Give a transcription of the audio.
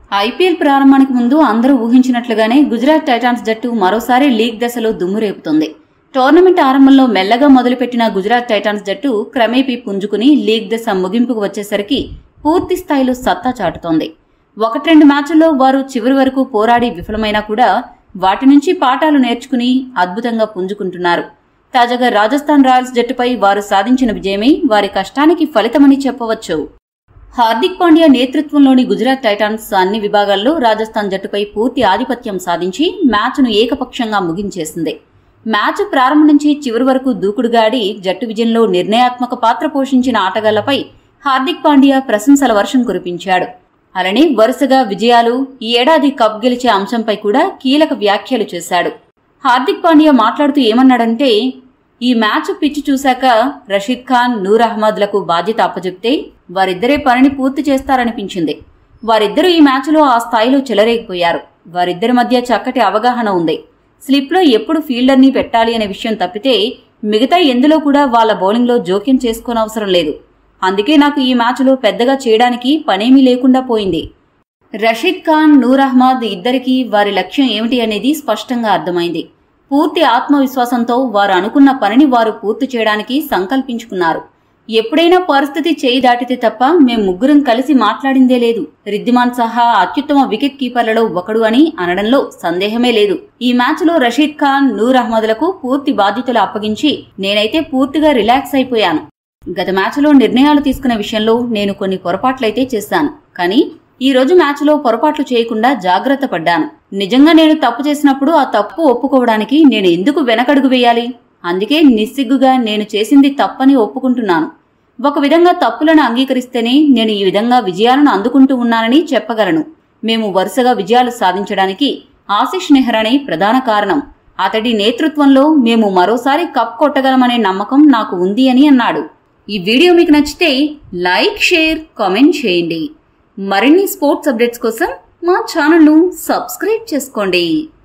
IPL ప్రారంభానికి ముందు అందరూ ఊహించినట్లుగానే గుజరాత్ టైటాన్స్ జట్టు మరోసారి లీగ్ దశలో దుమ్ము రేపుతోంది టోర్నమెంట్ ఆరంభంలో మెల్లగా మొదలుపెట్టిన గుజరాత్ టైటాన్స్ జట్టు క్రమేపీ పుంజుకుని లీగ్ దశ ముగింపుకు వచ్చేసరికి పూర్తి స్థాయిలో సత్తా చాటుతోంది ఒకటి రెండు మ్యాచ్ల్లో వారు చివరి వరకు పోరాడి విఫలమైనా కూడా వాటి నుంచి పాఠాలు నేర్చుకుని అద్భుతంగా పుంజుకుంటున్నారు తాజాగా రాజస్థాన్ రాయల్స్ జట్టుపై వారు సాధించిన విజయమే వారి కష్టానికి ఫలితమని చెప్పవచ్చు హార్దిక్ పాండ్యా నేతృత్వంలోని గుజరాత్ టైటాన్స్ అన్ని విభాగాల్లో రాజస్థాన్ జట్టుపై పూర్తి ఆధిపత్యం సాధించి మ్యాచ్ను ఏకపక్షంగా ముగించేసింది మ్యాచ్ ప్రారంభం నుంచి చివరి వరకు దూకుడుగాడి జట్టు విజయంలో నిర్ణయాత్మక పాత్ర పోషించిన ఆటగాళ్లపై హార్దిక్ పాండ్యా ప్రశంసల వర్షం కురిపించాడు అలానే వరుసగా విజయాలు ఈ ఏడాది కప్ గెలిచే అంశంపై కూడా కీలక వ్యాఖ్యలు చేశాడు హార్దిక్ పాండ్యా మాట్లాడుతూ ఏమన్నాడంటే ఈ మ్యాచ్ పిచ్చి చూశాక రషీద్ ఖాన్ నూర్ అహ్మద్లకు బాధ్యత అప్పచెప్తే వారిద్దరే పనిని పూర్తి చేస్తారనిపించింది వారిద్దరూ ఈ మ్యాచ్లో ఆ స్థాయిలో చెలరేగిపోయారు వారిద్దరి మధ్య చక్కటి అవగాహన ఉంది స్లిప్లో ఎప్పుడు ఫీల్డర్ని పెట్టాలి అనే విషయం తప్పితే మిగతా ఎందులో కూడా వాళ్ళ బౌలింగ్లో జోక్యం చేసుకోనవసరం లేదు అందుకే నాకు ఈ మ్యాచ్లో పెద్దగా చేయడానికి పనేమీ లేకుండా పోయింది రషీద్ ఖాన్ నూర్ అహ్మద్ ఇద్దరికీ వారి లక్ష్యం ఏమిటి అనేది స్పష్టంగా అర్థమైంది పూర్తి ఆత్మవిశ్వాసంతో వారు అనుకున్న పనిని వారు పూర్తి చేయడానికి సంకల్పించుకున్నారు ఎప్పుడైనా పరిస్థితి చేయి దాటితే తప్ప మేం ముగ్గురం కలిసి మాట్లాడిందే లేదు రిద్దిమాన్ సహా అత్యుత్తమ వికెట్ కీపర్లలో ఒకడు అని అనడంలో సందేహమే లేదు ఈ మ్యాచ్లో రషీద్ ఖాన్ నూర్ అహ్మద్లకు పూర్తి బాధ్యతలు అప్పగించి నేనైతే పూర్తిగా రిలాక్స్ అయిపోయాను గత మ్యాచ్లో నిర్ణయాలు తీసుకునే విషయంలో నేను కొన్ని పొరపాట్లయితే చేశాను కానీ ఈ రోజు మ్యాచ్లో పొరపాట్లు చేయకుండా జాగ్రత్త పడ్డాను నిజంగా నేను తప్పు చేసినప్పుడు ఆ తప్పు ఒప్పుకోవడానికి నేను ఎందుకు వెనకడుగు వేయాలి అందుకే నిస్సిగ్గుగా నేను చేసింది తప్పని ఒప్పుకుంటున్నాను ఒక విధంగా తప్పులను అంగీకరిస్తేనే నేను ఈ విధంగా విజయాలను అందుకుంటూ ఉన్నానని చెప్పగలను మేము వరుసగా విజయాలు సాధించడానికి ఆశిష్ నెహ్రానే ప్రధాన కారణం అతడి నేతృత్వంలో మేము మరోసారి కప్ కొట్టగలమనే నమ్మకం నాకు ఉంది అని అన్నాడు ఈ వీడియో మీకు నచ్చితే లైక్ షేర్ కామెంట్ చేయండి మరిన్ని స్పోర్ట్స్ అప్డేట్స్ కోసం మా ఛానల్ను సబ్స్క్రైబ్ చేసుకోండి